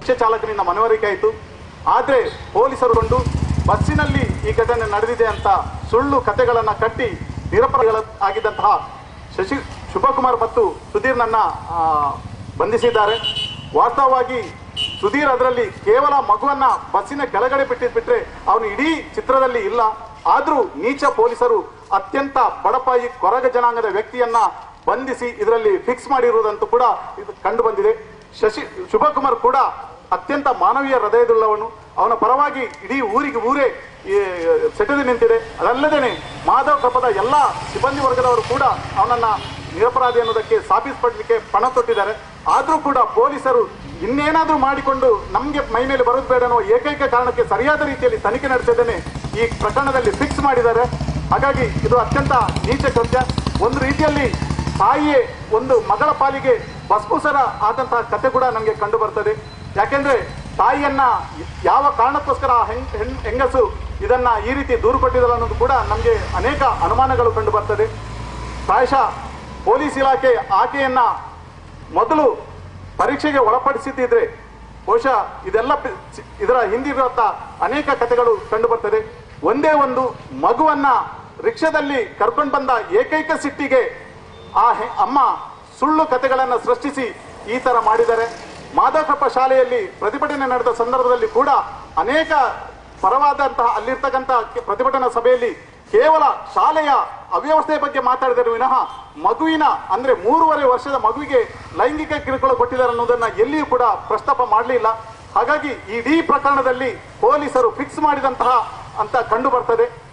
rickshaw ಚಾಲಕನಿಂದ ಮನವರಿಕೆ ಆಯಿತು ಆದ್ರೆ ಪೊಲೀಸರು ಕೊಂಡು ಬಸ್ಸಿನಲ್ಲಿ ಈ ಘಟನೆ ನಡೆದಿದೆ ಅಂತ ಸುಳ್ಳು ಕಥೆಗಳನ್ನ ಕಟ್ಟಿ ನಿರಪರಾಧಿಗಳ ಆಗಿದ್ದಂತಹ ಶಶಿ ಶುಭಕುಮಾರ್ ಮತ್ತು ಸುಧೀರ್ನನ್ನ ಆ, ಬಂಧಿಸಿದ್ದಾರೆ ವಾಸ್ತವವಾಗಿ ಸುಧೀರ್ ಅದರಲ್ಲಿ ಕೇವಲ ಮಗುವನ್ನ ಬಸ್ಸಿನ ಕೆಳಗಡೆ ಬಿಟ್ಟಿದ್ ಬಿಟ್ರೆ ಅವನು ಇಡೀ ಚಿತ್ರದಲ್ಲಿ ಇಲ್ಲ ಆದ್ರೂ ನೀಚ ಪೊಲೀಸರು ಅತ್ಯಂತ ಬಡಪಾಯಿ ಕೊರಗ ಜನಾಂಗದ ವ್ಯಕ್ತಿಯನ್ನ ಬಂಧಿಸಿ ಇದರಲ್ಲಿ ಫಿಕ್ಸ್ ಮಾಡಿರುವುದಂತೂ ಕೂಡ ಇದು ಕಂಡು ಬಂದಿದೆ ಶಶಿ ಶುಭಕುಮಾರ್ ಕೂಡ ಅತ್ಯಂತ ಮಾನವೀಯ ಹೃದಯದುಳ್ಳವನು ಅವನ ಪರವಾಗಿ ಇಡೀ ಊರಿಗೆ ಊರೇ ಈ, ಸೆಟೆದು ನಿಂತಿದೆ ಅದಲ್ಲದೇನೆ ಮಾಧವ ಕಪ್ಪದ ಎಲ್ಲ ಸಿಬ್ಬಂದಿ ವರ್ಗದವರು ಕೂಡ ಅವನನ್ನ ನಿರಪರಾಧಿ ಅನ್ನೋದಕ್ಕೆ ಸಾಬೀತುಪಡಲಿಕ್ಕೆ ಪಣ ತೊಟ್ಟಿದ್ದಾರೆ ಆದ್ರೂ ಕೂಡ ಪೊಲೀಸರು ಇನ್ನೇನಾದ್ರೂ ಮಾಡಿಕೊಂಡು ನಮ್ಗೆ ಮೈ ಮೇಲೆ ಬರೋದು ಬೇಡ ಅನ್ನೋ ಏಕೈಕ ಕಾರಣಕ್ಕೆ ಸರಿಯಾದ ರೀತಿಯಲ್ಲಿ ತನಿಖೆ ನಡೆಸಿದ್ದೇನೆ ಈ ಪ್ರಕರಣದಲ್ಲಿ ಫಿಕ್ಸ್ ಮಾಡಿದ್ದಾರೆ ಹಾಗಾಗಿ ಇದು ಅತ್ಯಂತ ನೀಚ ಕೃತ್ಯ ಒಂದು ರೀತಿಯಲ್ಲಿ ತಾಯಿಯೇ ಒಂದು ಮಗಳ ಪಾಲಿಗೆ ಬಸ್ಪುಸರ ಆದಂತಹ ಕತೆ ಕೂಡ ನಮಗೆ ಕಂಡು ಬರ್ತದೆ ಯಾಕೆಂದ್ರೆ ತಾಯಿಯನ್ನ ಯಾವ ಕಾರಣಕ್ಕೋಸ್ಕರ ಆ ಹೆಂಗ್ ಹೆಣ್- ಹೆಂಗಸು ಇದನ್ನ ಈ ರೀತಿ ದೂರು ಕೊಟ್ಟಿದ್ದಲ್ಲ ಅನ್ನೋದು ಕೂಡ ನಮಗೆ ಅನೇಕ ಅನುಮಾನಗಳು ಕಂಡು ಬರ್ತದೆ ಪ್ರಾಯಶಃ ಪೊಲೀಸ್ ಇಲಾಖೆ ಆಕೆಯನ್ನ ಮೊದಲು ಪರೀಕ್ಷೆಗೆ ಒಳಪಡಿಸಿದ್ದಿದ್ರೆ ಬಹುಶಃ ಇದೆಲ್ಲ ಪಿ- ಸಿ- ಇದರ ಹಿಂದಿರುವಂತ ಅನೇಕ ಕಥೆಗಳು ಕಂಡು ಬರ್ತದೆ ಒಂದೇ ಒಂದು ಮಗುವನ್ನ ರಿಕ್ಷಾದಲ್ಲಿ ಕರ್ಕೊಂಡು ಬಂದ ಏಕೈಕ ಸಿಟ್ಟಿಗೆ ಆ ಹೆ- ಅಮ್ಮ ಸುಳ್ಳು ಕಥೆಗಳನ್ನ ಸೃಷ್ಟಿಸಿ ಈ ತರ ಮಾಡಿದ್ದಾರೆ ಮಾದಕಪ್ಪ ಶಾಲೆಯಲ್ಲಿ ಪ್ರತಿಭಟನೆ ನಡೆದ ಸಂದರ್ಭದಲ್ಲಿ ಕೂಡ ಅನೇಕ ಪರವಾದಂತಹ ಅಲ್ಲಿರ್ತಕ್ಕಂಥ ಕೆ- ಪ್ರತಿಭಟನಾ ಸಭೆಯಲ್ಲಿ ಕೇವಲ ಶಾಲೆಯ ಅವ್ಯವಸ್ಥೆಯ ಬಗ್ಗೆ ಮಾತಾಡಿದರೆ ವಿನಃ ಮಗುವಿನ ಅಂದ್ರೆ ಮೂರುವರೆ ವರ್ಷದ ಮಗುವಿಗೆ ಲೈಂಗಿಕ ಕಿರುಕುಳ ಕೊಟ್ಟಿದ್ದಾರೆ ಅನ್ನೋದನ್ನ ಎಲ್ಲಿಯೂ ಕೂಡ ಪ್ರಸ್ತಾಪ ಮಾಡಲಿಲ್ಲ ಹಾಗಾಗಿ ಇಡೀ ಪ್ರಕರಣದಲ್ಲಿ ಪೊಲೀಸರು ಫಿಕ್ಸ್ ಮಾಡಿದಂತಹ ಅಂತ ಕಂಡು ಬರ್ತದೆ